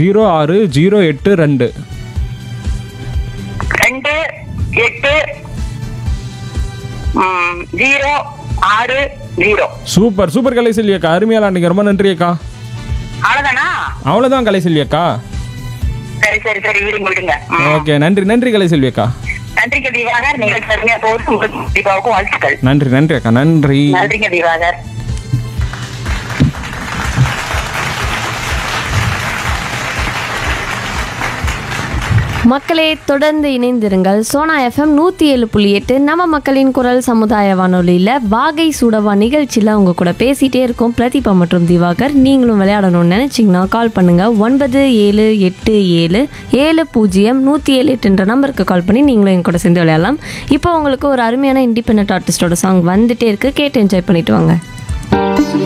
Zero ஆறு zero எட்டு ரெண்டு ரெண்டு எட்டு ம், ஜீரோ ஆறு ஜீரோ சூப்பர் சூப்பர் கலைசெல்வி அக்கா அருமையாக விளாண்டுங்க ரொம்ப நன்றி அக்கா அவ்வளவுதானா அவ்வளோதான் கலைசெல்வி அக்கா சரி சரி சரி விடுங்க விடுங்க ம். ஓகே நன்றி நன்றி கலைசெல்வி அக்கா நன்றிங்க திவாகர் நீங்கள் சரியா போது உங்களுக்கு தீபாவுக்கும் வாழ்த்துக்கள் நன்றி நன்றி அக்கா நன்றி நன்றிங்க திவாகர் மக்களே தொடர்ந்து இணைந்திருங்கள் சோனா எஃப்எம் நூற்றி ஏழு புள்ளி எட்டு நம்ம மக்களின் குரல் சமுதாய வானொலியில் வாகை சூடவா நிகழ்ச்சியில் அவங்க கூட பேசிகிட்டே இருக்கோம் பிரதீபா மற்றும் திவாகர் நீங்களும் விளையாடணும்னு நினச்சிங்கன்னா கால் பண்ணுங்கள் ஒன்பது ஏழு எட்டு ஏழு ஏழு பூஜ்ஜியம் நூற்றி ஏழு எட்டுன்ற நம்பருக்கு கால் பண்ணி நீங்களும் என் கூட சேர்ந்து விளையாடலாம் இப்போ உங்களுக்கு ஒரு அருமையான இண்டிபெண்ட் ஆர்டிஸ்டோட சாங் வந்துட்டே இருக்கு கேட்டு என்ஜாய் பண்ணிட்டு வாங்க